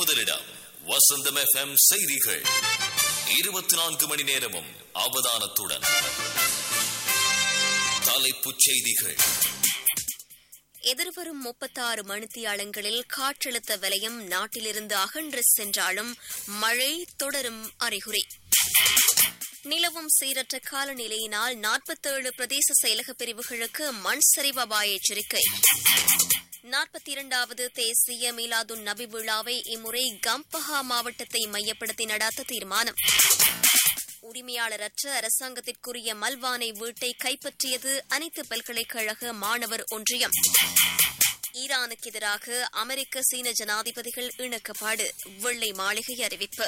முதலிடம் வசந்தம் எஃப்எம் செய்திகள் இருபத்தி நான்கு மணி நேரமும் அவதானத்துடன் தலைப்புச் செய்திகள் எதிர்வரும் முப்பத்தாறு மணித்தியாலங்களில் காற்றழுத்த வலயம் நாட்டிலிருந்து அகன்று சென்றாலும் மழை தொடரும் அறிகுறி நிலவும் சீரற்ற காலநிலையினால் நாற்பத்தேழு பிரதேச செயலக பிரிவுகளுக்கு மண் சரிவு அபாய எச்சரிக்கை நாற்பத்தி இரண்டாவது தேசிய மீலாதுன் நபி விழாவை இம்முறை கம்பஹா மாவட்டத்தை மையப்படுத்தி நடாத்த தீர்மானம் உரிமையாளரற்ற அரசாங்கத்திற்குரிய மல்வானை வீட்டை கைப்பற்றியது அனைத்து பல்கலைக்கழக மாணவர் ஒன்றியம் ஈரானுக்கு எதிராக அமெரிக்க சீன ஜனாதிபதிகள் இணக்கப்பாடு வெள்ளை மாளிகை அறிவிப்பு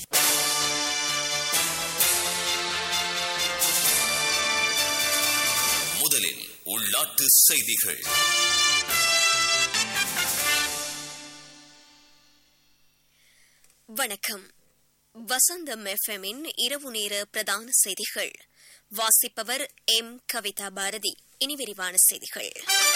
முதலில் உள்நாட்டு செய்திகள் வணக்கம் வசந்தம் எஃப்எம்மின் இரவு நேர பிரதான செய்திகள் வாசிப்பவர் எம் கவிதா பாரதி இனி விரிவான செய்திகள்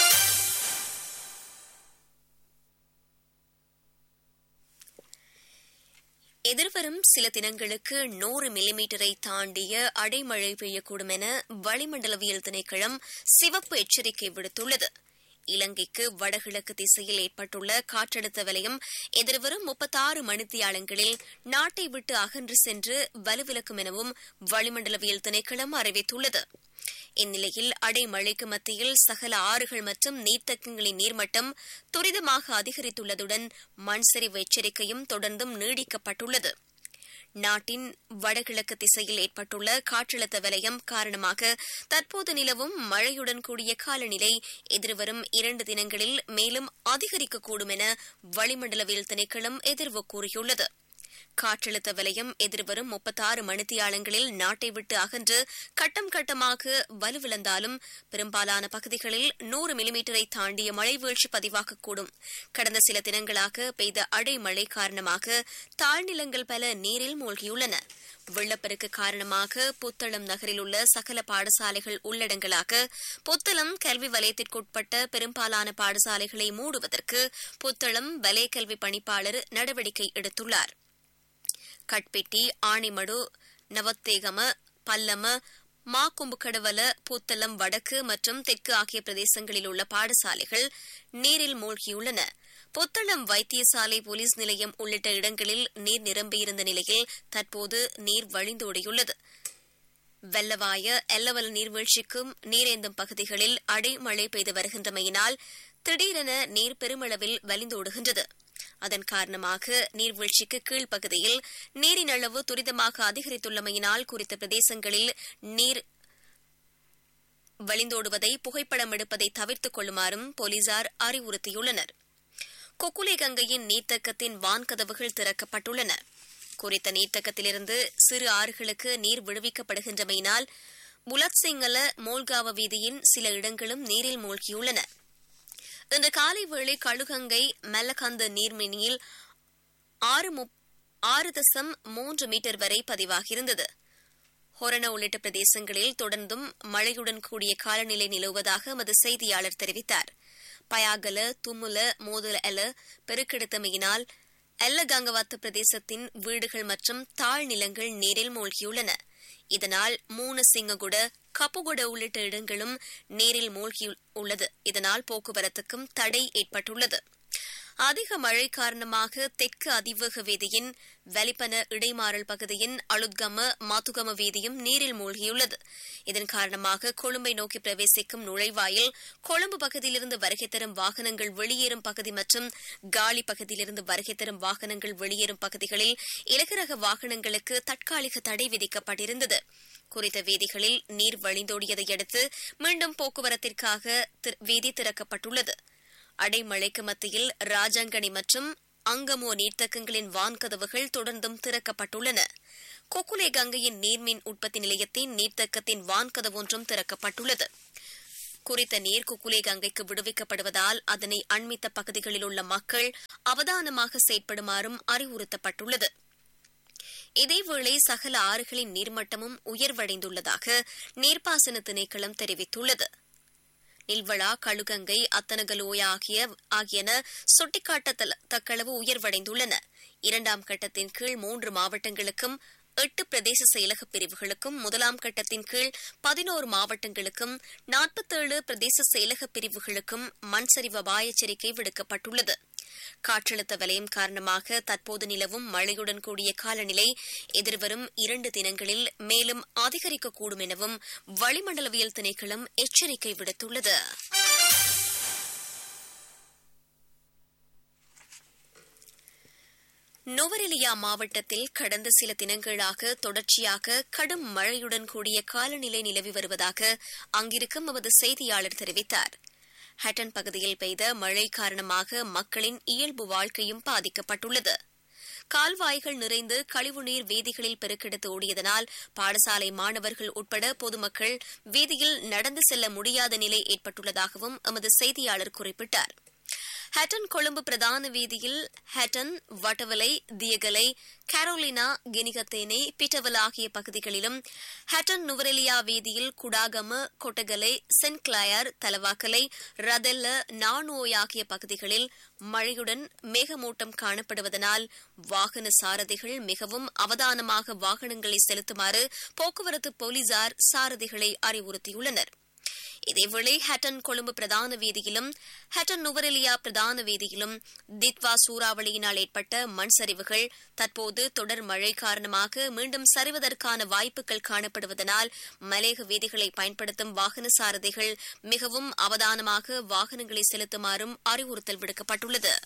எதிர்வரும் சில தினங்களுக்கு நூறு மில்லிமீட்டரை தாண்டிய அடைமழை பெய்யக்கூடும் என வளிமண்டலவியல் திணைக்களம் சிவப்பு எச்சரிக்கை விடுத்துள்ளது இலங்கைக்கு வடகிழக்கு திசையில் ஏற்பட்டுள்ள காற்றழுத்த வலயம் எதிர்வரும் முப்பத்தாறு மணித்தியாலங்களில் நாட்டை விட்டு அகன்று சென்று வலுவிலக்கும் எனவும் வளிமண்டலவியல் திணைக்களம் அறிவித்துள்ளது இந்நிலையில் அடைமழைக்கு மத்தியில் சகல ஆறுகள் மற்றும் நீர்த்தக்கங்களின் நீர்மட்டம் துரிதமாக அதிகரித்துள்ளதுடன் மண் சரிவு எச்சரிக்கையும் தொடர்ந்தும் நீடிக்கப்பட்டுள்ளது நாட்டின் வடகிழக்கு திசையில் ஏற்பட்டுள்ள காற்றழுத்த வலயம் காரணமாக தற்போது நிலவும் மழையுடன் கூடிய காலநிலை எதிர்வரும் இரண்டு தினங்களில் மேலும் அதிகரிக்கக்கூடும் என வளிமண்டலவியல் திணைக்களம் எதிர்வு கூறியுள்ளது காற்றழுத்த வலயம் எதிர்வரும் முப்பத்தாறு மணித்தியாலங்களில் நாட்டை விட்டு அகன்று கட்டம் கட்டமாக வலுவிழந்தாலும் பெரும்பாலான பகுதிகளில் நூறு மில்லிமீட்டரை தாண்டிய மழை வீழ்ச்சி பதிவாகக்கூடும் கடந்த சில தினங்களாக பெய்த அடைமழை காரணமாக தாழ்நிலங்கள் பல நீரில் மூழ்கியுள்ளன வெள்ளப்பெருக்கு காரணமாக புத்தளம் நகரில் உள்ள சகல பாடசாலைகள் உள்ளடங்கலாக புத்தளம் கல்வி வலயத்திற்குட்பட்ட பெரும்பாலான பாடசாலைகளை மூடுவதற்கு புத்தளம் வலய கல்வி பணிப்பாளர் நடவடிக்கை எடுத்துள்ளார் கட்பெட்டி ஆணிமடு நவத்தேகம பல்லம மாக்கும்புக்கடவல புத்தளம் வடக்கு மற்றும் தெற்கு ஆகிய பிரதேசங்களில் உள்ள பாடசாலைகள் நீரில் மூழ்கியுள்ளன புத்தளம் வைத்தியசாலை போலீஸ் நிலையம் உள்ளிட்ட இடங்களில் நீர் நிரம்பியிருந்த நிலையில் தற்போது நீர் வழிந்தோடியுள்ளது வெள்ளவாய எல்லவல் நீர்வீழ்ச்சிக்கும் நீரேந்தும் பகுதிகளில் அடைமழை பெய்து வருகின்றமையினால் திடீரென நீர் பெருமளவில் வலிந்தோடுகின்றது அதன் காரணமாக நீர்வீழ்ச்சிக்கு கீழ்ப்பகுதியில் நீரின் அளவு துரிதமாக அதிகரித்துள்ளமையினால் குறித்த பிரதேசங்களில் நீர் வழிந்தோடுவதை புகைப்படம் எடுப்பதை தவிர்த்துக் கொள்ளுமாறும் போலீசார் அறிவுறுத்தியுள்ளனர் கொக்குலே கங்கையின் நீர்த்தக்கத்தின் வான்கதவுகள் திறக்கப்பட்டுள்ளன குறித்த நீர்த்தக்கத்திலிருந்து சிறு ஆறுகளுக்கு நீர் விடுவிக்கப்படுகின்றமையினால் புலத் சிங்கள மோல்காவ வீதியின் சில இடங்களும் நீரில் மூழ்கியுள்ளன இன்று காலை வேளை கழுகங்கை மெல்லகந்த நீர்மினியில் ஆறு ஆறு தசம் மூன்று மீட்டர் வரை பதிவாகியிருந்தது ஹொரண உள்ளிட்ட பிரதேசங்களில் தொடர்ந்தும் மழையுடன் கூடிய காலநிலை நிலவுவதாக எமது செய்தியாளர் தெரிவித்தார் பயாகல தும்முல மோதுல எல பெருக்கெடுத்தமையினால் எல்லகங்கவாத்து பிரதேசத்தின் வீடுகள் மற்றும் தாழ்நிலங்கள் நீரில் மூழ்கியுள்ளன இதனால் மூனசிங்ககுட கப்புகுட உள்ளிட்ட இடங்களும் நீரில் மூழ்கி உள்ளது இதனால் போக்குவரத்துக்கும் தடை ஏற்பட்டுள்ளது அதிக மழை காரணமாக தெற்கு அதிவேக வீதியின் வலிப்பன இடைமாறல் பகுதியின் அழுத்கம மாத்துகம வீதியும் நீரில் மூழ்கியுள்ளது இதன் காரணமாக கொழும்பை நோக்கி பிரவேசிக்கும் நுழைவாயில் கொழும்பு பகுதியிலிருந்து வருகை தரும் வாகனங்கள் வெளியேறும் பகுதி மற்றும் காலி பகுதியிலிருந்து வருகை தரும் வாகனங்கள் வெளியேறும் பகுதிகளில் இலகுரக வாகனங்களுக்கு தற்காலிக தடை விதிக்கப்பட்டிருந்தது குறித்த வீதிகளில் நீர் வழிந்தோடியதை அடுத்து மீண்டும் போக்குவரத்திற்காக வீதி திறக்கப்பட்டுள்ளது அடைமழைக்கு மத்தியில் ராஜாங்கனி மற்றும் அங்கமோ நீர்த்தக்கங்களின் வான்கதவுகள் தொடர்ந்தும் திறக்கப்பட்டுள்ளன கொக்குலே கங்கையின் நீர்மின் உற்பத்தி நிலையத்தின் நீர்த்தக்கத்தின் வான்கதவு ஒன்றும் திறக்கப்பட்டுள்ளது குறித்த நீர் குக்குலே கங்கைக்கு விடுவிக்கப்படுவதால் அதனை அண்மித்த பகுதிகளில் உள்ள மக்கள் அவதானமாக செயற்படுமாறும் அறிவுறுத்தப்பட்டுள்ளது இதேவேளை சகல ஆறுகளின் நீர்மட்டமும் உயர்வடைந்துள்ளதாக நீர்ப்பாசன திணைக்களம் தெரிவித்துள்ளது நில்வளா கழுகங்கை அத்தனகலோயா ஆகிய ஆகியன சுட்டிக்காட்டத்தக்களவு உயர்வடைந்துள்ளன இரண்டாம் கட்டத்தின் கீழ் மூன்று மாவட்டங்களுக்கும் எட்டு பிரதேச செயலக பிரிவுகளுக்கும் முதலாம் கட்டத்தின் கீழ் பதினோரு மாவட்டங்களுக்கும் நாற்பத்தேழு பிரதேச செயலக பிரிவுகளுக்கும் மண்சரிவு அபாய எச்சரிக்கை விடுக்கப்பட்டுள்ளது காற்றழுத்த வலயம் காரணமாக தற்போது நிலவும் மழையுடன் கூடிய காலநிலை எதிர்வரும் இரண்டு தினங்களில் மேலும் அதிகரிக்கக்கூடும் எனவும் வளிமண்டலவியல் திணைக்களம் எச்சரிக்கை விடுத்துள்ளது நுவரெலியா மாவட்டத்தில் கடந்த சில தினங்களாக தொடர்ச்சியாக கடும் மழையுடன் கூடிய காலநிலை நிலவி வருவதாக அங்கிருக்கும் எமது செய்தியாளர் தெரிவித்தார் ஹட்டன் பகுதியில் பெய்த மழை காரணமாக மக்களின் இயல்பு வாழ்க்கையும் பாதிக்கப்பட்டுள்ளது கால்வாய்கள் நிறைந்து கழிவுநீர் வீதிகளில் பெருக்கெடுத்து ஓடியதனால் பாடசாலை மாணவர்கள் உட்பட பொதுமக்கள் வீதியில் நடந்து செல்ல முடியாத நிலை ஏற்பட்டுள்ளதாகவும் எமது செய்தியாளர் குறிப்பிட்டார் ஹட்டன் கொழும்பு பிரதான வீதியில் ஹட்டன் வட்டவலை தியகலை கரோலினா கினிகத்தேனை பிட்டவல் ஆகிய பகுதிகளிலும் ஹட்டன் நுவரெலியா வீதியில் குடாகம கொட்டகலை சென்கிளாயர் தலவாக்கலை ரதெல்ல நானோய் ஆகிய பகுதிகளில் மழையுடன் மேகமூட்டம் காணப்படுவதனால் வாகன சாரதிகள் மிகவும் அவதானமாக வாகனங்களை செலுத்துமாறு போக்குவரத்து போலீசார் சாரதிகளை அறிவுறுத்தியுள்ளனா் இதேவேளை ஹட்டன் கொழும்பு பிரதான வீதியிலும் ஹட்டன் நுவரெலியா பிரதான வீதியிலும் தித்வா சூறாவளியினால் ஏற்பட்ட மண் சரிவுகள் தற்போது தொடர் மழை காரணமாக மீண்டும் சரிவதற்கான வாய்ப்புகள் காணப்படுவதனால் மலேக வீதிகளை பயன்படுத்தும் வாகன சாரதிகள் மிகவும் அவதானமாக வாகனங்களை செலுத்துமாறும் அறிவுறுத்தல் விடுக்கப்பட்டுள்ளது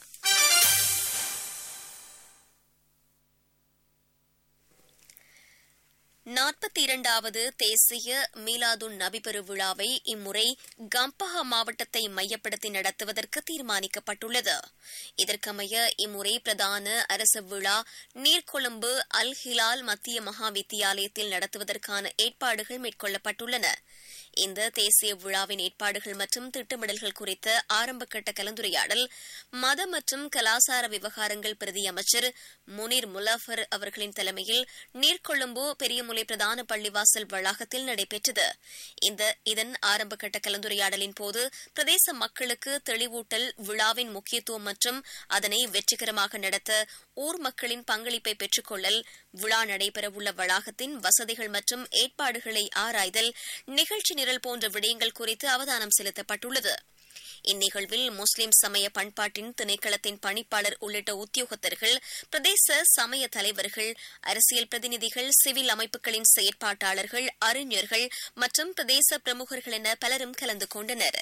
நாற்பத்தி இரண்டாவது தேசிய மீலாதுன் நபி பெருவிழாவை இம்முறை கம்பஹா மாவட்டத்தை மையப்படுத்தி நடத்துவதற்கு தீர்மானிக்கப்பட்டுள்ளது இதற்கமைய இம்முறை பிரதான அரசு விழா நீர்கொழும்பு அல் ஹிலால் மத்திய மகா வித்தியாலயத்தில் நடத்துவதற்கான ஏற்பாடுகள் மேற்கொள்ளப்பட்டுள்ளன இந்த தேசிய விழாவின் ஏற்பாடுகள் மற்றும் திட்டமிடல்கள் குறித்த ஆரம்பகட்ட கலந்துரையாடல் மத மற்றும் கலாசார விவகாரங்கள் பிரதி அமைச்சர் முனீர் முலாஃபர் அவர்களின் தலைமையில் நீர்கொழும்பு பெரியமுலை பிரதான பள்ளிவாசல் வளாகத்தில் நடைபெற்றது இந்த இதன் ஆரம்பகட்ட கலந்துரையாடலின் போது பிரதேச மக்களுக்கு தெளிவூட்டல் விழாவின் முக்கியத்துவம் மற்றும் அதனை வெற்றிகரமாக நடத்த ஊர் மக்களின் பங்களிப்பை பெற்றுக்கொள்ளல் விழா நடைபெறவுள்ள வளாகத்தின் வசதிகள் மற்றும் ஏற்பாடுகளை ஆராய்தல் நிகழ்ச்சி நிரல் போன்ற விடயங்கள் குறித்து அவதானம் செலுத்தப்பட்டுள்ளது இந்நிகழ்வில் முஸ்லிம் சமய பண்பாட்டின் திணைக்களத்தின் பணிப்பாளர் உள்ளிட்ட உத்தியோகத்தர்கள் பிரதேச சமய தலைவர்கள் அரசியல் பிரதிநிதிகள் சிவில் அமைப்புகளின் செயற்பாட்டாளர்கள் அறிஞர்கள் மற்றும் பிரதேச பிரமுகர்கள் என பலரும் கலந்து கொண்டனர்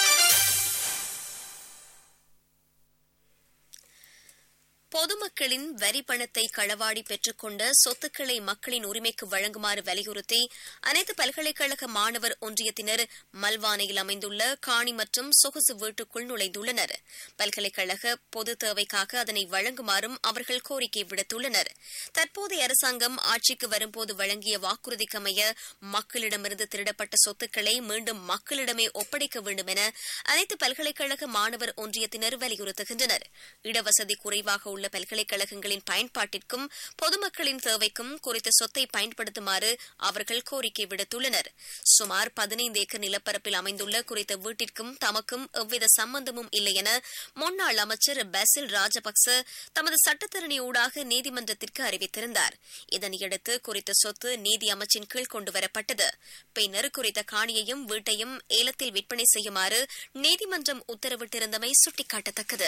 பொதுமக்களின் வரி பணத்தை களவாடி பெற்றுக்கொண்ட சொத்துக்களை மக்களின் உரிமைக்கு வழங்குமாறு வலியுறுத்தி அனைத்து பல்கலைக்கழக மாணவர் ஒன்றியத்தினர் மல்வானையில் அமைந்துள்ள காணி மற்றும் சொகுசு வீட்டுக்குள் நுழைந்துள்ளனர் பல்கலைக்கழக பொது தேவைக்காக அதனை வழங்குமாறும் அவர்கள் கோரிக்கை விடுத்துள்ளனர் தற்போதைய அரசாங்கம் ஆட்சிக்கு வரும்போது வழங்கிய வாக்குறுதிக்கமைய மக்களிடமிருந்து திருடப்பட்ட சொத்துக்களை மீண்டும் மக்களிடமே ஒப்படைக்க வேண்டும் என அனைத்து பல்கலைக்கழக மாணவர் ஒன்றியத்தினர் வலியுறுத்துகின்றனர் இடவசதி குறைவாக உள்ள பல்கலைக்கழகங்களின் பயன்பாட்டிற்கும் பொதுமக்களின் தேவைக்கும் குறித்த சொத்தை பயன்படுத்துமாறு அவர்கள் கோரிக்கை விடுத்துள்ளனர் சுமார் பதினைந்து ஏக்கர் நிலப்பரப்பில் அமைந்துள்ள குறித்த வீட்டிற்கும் தமக்கும் எவ்வித சம்பந்தமும் இல்லை என முன்னாள் அமைச்சர் பசில் ராஜபக்ச தமது சட்டத்தரணி ஊடாக நீதிமன்றத்திற்கு அறிவித்திருந்தார் இதனையடுத்து குறித்த சொத்து நீதி அமைச்சின் கீழ் கொண்டுவரப்பட்டது பின்னர் குறித்த காணியையும் வீட்டையும் ஏலத்தில் விற்பனை செய்யுமாறு நீதிமன்றம் உத்தரவிட்டிருந்தமை சுட்டிக்காட்டத்தக்கது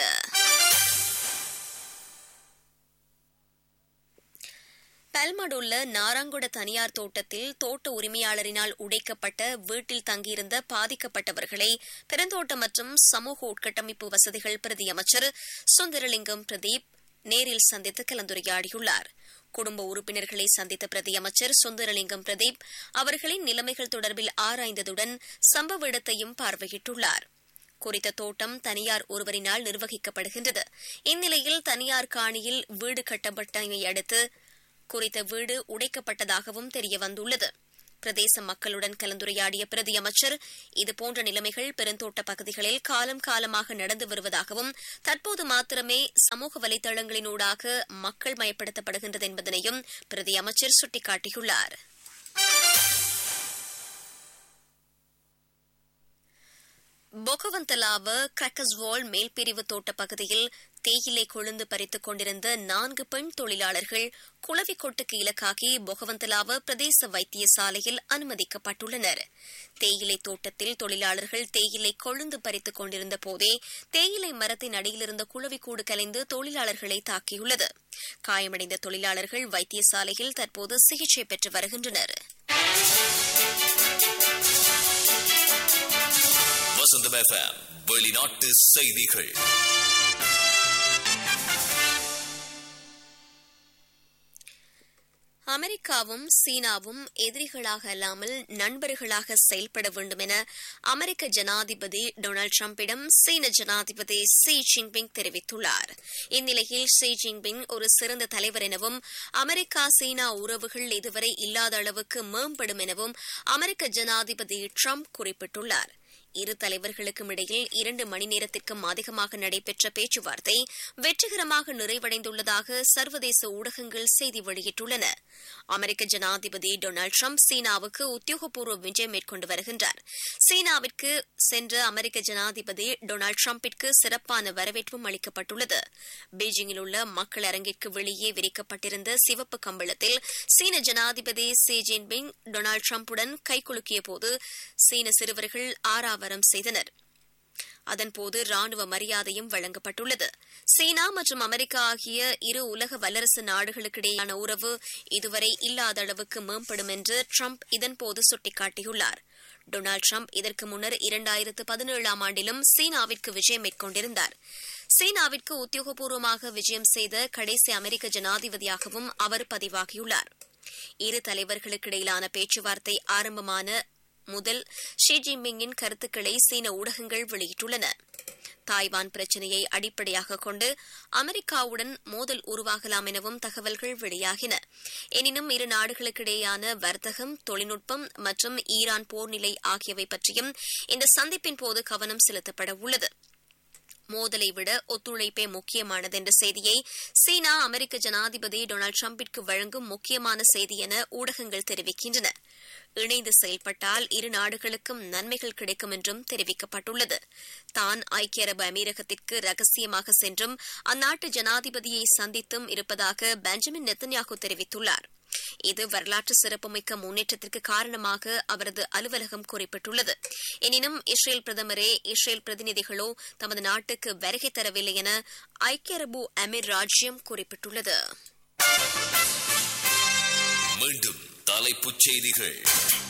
பல்மடுள்ள நாராங்குட தனியார் தோட்டத்தில் தோட்ட உரிமையாளரினால் உடைக்கப்பட்ட வீட்டில் தங்கியிருந்த பாதிக்கப்பட்டவர்களை பெருந்தோட்ட மற்றும் சமூக உட்கட்டமைப்பு வசதிகள் பிரதி அமைச்சர் சுந்தரலிங்கம் பிரதீப் நேரில் சந்தித்து கலந்துரையாடியுள்ளார் குடும்ப உறுப்பினர்களை சந்தித்த பிரதி அமைச்சர் சுந்தரலிங்கம் பிரதீப் அவர்களின் நிலைமைகள் தொடர்பில் ஆராய்ந்ததுடன் சம்பவ இடத்தையும் பார்வையிட்டுள்ளார் குறித்த தோட்டம் தனியார் ஒருவரினால் நிர்வகிக்கப்படுகின்றது இந்நிலையில் தனியார் காணியில் வீடு கட்டப்பட்டதை அடுத்து குறித்த வீடு உடைக்கப்பட்டதாகவும் தெரியவந்துள்ளது பிரதேச மக்களுடன் கலந்துரையாடிய பிரதி அமைச்சர் இதுபோன்ற நிலைமைகள் பெருந்தோட்ட பகுதிகளில் காலம் காலமாக நடந்து வருவதாகவும் தற்போது மாத்திரமே சமூக வலைதளங்களினூடாக மக்கள் மயப்படுத்தப்படுகின்றது என்பதனையும் பிரதி அமைச்சர் சுட்டிக்காட்டியுள்ளார் பொகவந்தலாவ கிரக்கஸ்வால் மேல்பிரிவு தோட்ட பகுதியில் தேயிலை கொழுந்து பறித்துக் கொண்டிருந்த நான்கு பெண் தொழிலாளர்கள் குளவிக்கொட்டுக்கு இலக்காகி பொகவந்தலாவ பிரதேச வைத்தியசாலையில் அனுமதிக்கப்பட்டுள்ளனர் தேயிலை தோட்டத்தில் தொழிலாளர்கள் தேயிலை கொழுந்து பறித்துக் கொண்டிருந்த போதே தேயிலை மரத்தின் அடியிலிருந்த குளவிக்கூடு கலைந்து தொழிலாளர்களை தாக்கியுள்ளது காயமடைந்த தொழிலாளர்கள் வைத்தியசாலையில் தற்போது சிகிச்சை பெற்று வருகின்றனர் வசந்தம் எஃப்எம் வெளிநாட்டு செய்திகள் அமெரிக்காவும் சீனாவும் எதிரிகளாக அல்லாமல் நண்பர்களாக செயல்பட வேண்டும் என அமெரிக்க ஜனாதிபதி டொனால்டு டிரம்பிடம் சீன ஜனாதிபதி ஷி ஜின்பிங் தெரிவித்துள்ளார் இந்நிலையில் ஷி ஜின்பிங் ஒரு சிறந்த தலைவர் எனவும் அமெரிக்கா சீனா உறவுகள் இதுவரை இல்லாத அளவுக்கு மேம்படும் எனவும் அமெரிக்க ஜனாதிபதி டிரம்ப் குறிப்பிட்டுள்ளார் இரு தலைவர்களுக்கும் இடையில் இரண்டு மணி நேரத்திற்கும் அதிகமாக நடைபெற்ற பேச்சுவார்த்தை வெற்றிகரமாக நிறைவடைந்துள்ளதாக சர்வதேச ஊடகங்கள் செய்தி வெளியிட்டுள்ளன அமெரிக்க ஜனாதிபதி டொனால்டு ட்ரம்ப் சீனாவுக்கு உத்தியோகபூர்வ விஜயம் மேற்கொண்டு வருகின்றார் சீனாவிற்கு சென்ற அமெரிக்க ஜனாதிபதி டொனால்டு ட்ரம்பிற்கு சிறப்பான வரவேற்பும் அளிக்கப்பட்டுள்ளது பீஜிங்கில் உள்ள மக்கள் அரங்கிற்கு வெளியே விரிக்கப்பட்டிருந்த சிவப்பு கம்பளத்தில் சீன ஜனாதிபதி ஷி ஜின்பிங் டொனால்டு ட்ரம்புடன் கைகுலுக்கிய போது சீன சிறுவர்கள் ஆறாவரம் செய்தனர் அதன்போது ராணுவ மரியாதையும் வழங்கப்பட்டுள்ளது சீனா மற்றும் அமெரிக்கா ஆகிய இரு உலக வல்லரசு நாடுகளுக்கிடையேயான உறவு இதுவரை இல்லாத அளவுக்கு மேம்படும் என்று ட்ரம்ப் இதன்போது சுட்டிக்காட்டியுள்ளார் டொனால்டு ட்ரம்ப் இதற்கு முன்னர் இரண்டாயிரத்து பதினேழாம் ஆண்டிலும் சீனாவிற்கு விஜயம் மேற்கொண்டிருந்தார் சீனாவிற்கு உத்தியோகபூர்வமாக விஜயம் செய்த கடைசி அமெரிக்க ஜனாதிபதியாகவும் அவர் பதிவாகியுள்ளார் இரு தலைவர்களுக்கிடையிலான பேச்சுவார்த்தை ஆரம்பமான முதல் ஷி ஜின்பிங்கின் கருத்துக்களை சீன ஊடகங்கள் வெளியிட்டுள்ளன தாய்வான் பிரச்சினையை அடிப்படையாக கொண்டு அமெரிக்காவுடன் மோதல் உருவாகலாம் எனவும் தகவல்கள் வெளியாகின எனினும் இரு நாடுகளுக்கிடையேயான வர்த்தகம் தொழில்நுட்பம் மற்றும் ஈரான் போர்நிலை ஆகியவை பற்றியும் இந்த சந்திப்பின் போது கவனம் செலுத்தப்பட உள்ளது மோதலை விட ஒத்துழைப்பே முக்கியமானது என்ற செய்தியை சீனா அமெரிக்க ஜனாதிபதி டொனால்டு டிரம்பிற்கு வழங்கும் முக்கியமான செய்தி என ஊடகங்கள் தெரிவிக்கின்றன இணைந்து செயல்பட்டால் இரு நாடுகளுக்கும் நன்மைகள் கிடைக்கும் என்றும் தெரிவிக்கப்பட்டுள்ளது தான் ஐக்கிய அரபு அமீரகத்திற்கு ரகசியமாக சென்றும் அந்நாட்டு ஜனாதிபதியை சந்தித்தும் இருப்பதாக பெஞ்சமின் நெத்தன்யாகு தெரிவித்துள்ளார் இது வரலாற்று சிறப்புமிக்க முன்னேற்றத்திற்கு காரணமாக அவரது அலுவலகம் குறிப்பிட்டுள்ளது எனினும் இஸ்ரேல் பிரதமரே இஸ்ரேல் பிரதிநிதிகளோ தமது நாட்டுக்கு வருகை தரவில்லை என ஐக்கிய அரபு அமீர் ராஜ்யம் குறிப்பிட்டுள்ளது மீண்டும் தலைப்புச் செய்திகள்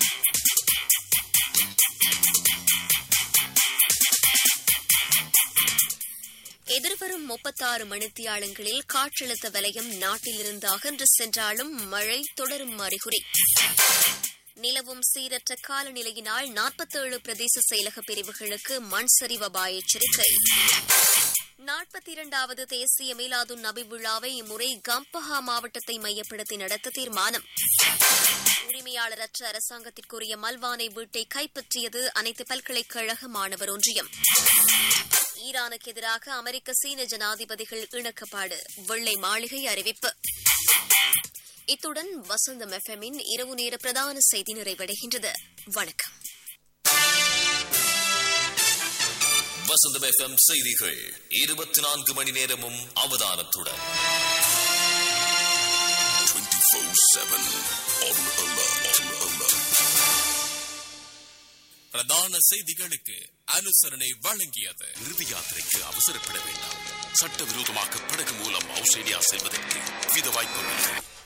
எதிர்வரும் முப்பத்தாறு மணித்தியாலங்களில் காற்றழுத்த வலயம் நாட்டிலிருந்து அகன்று சென்றாலும் மழை தொடரும் அறிகுறி நிலவும் சீரற்ற காலநிலையினால் நாற்பத்தேழு பிரதேச செயலக பிரிவுகளுக்கு மண் சரிவு அபாய எச்சரிக்கை நாற்பத்தி இரண்டாவது தேசிய மீலாதுன் நபி விழாவை இம்முறை கம்பஹா மாவட்டத்தை மையப்படுத்தி நடத்த தீர்மானம் உரிமையாளரற்ற அரசாங்கத்திற்குரிய மல்வானை வீட்டை கைப்பற்றியது அனைத்து பல்கலைக்கழக மாணவர் ஒன்றியம் ஈரானுக்கு எதிராக அமெரிக்க சீன ஜனாதிபதிகள் இணக்கப்பாடு வெள்ளை மாளிகை அறிவிப்பு இத்துடன் வசந்தம் எஃப்எம்மின் இரவு நேர பிரதான செய்தி நிறைவடைகின்றது வணக்கம் வசந்தம் எஃப்எம் செய்திகள் இருபத்தி நான்கு மணி நேரமும் அவதானத்துடன் 24-7 on alert. On alert. பிரதான செய்திகளுக்கு அனுசரணை வழங்கியது இறுதி யாத்திரைக்கு அவசரப்பட வேண்டாம் சட்டவிரோதமாக படகு மூலம் ஆஸ்திரேலியா செல்வதற்கு வித வாய்ப்புள்ளது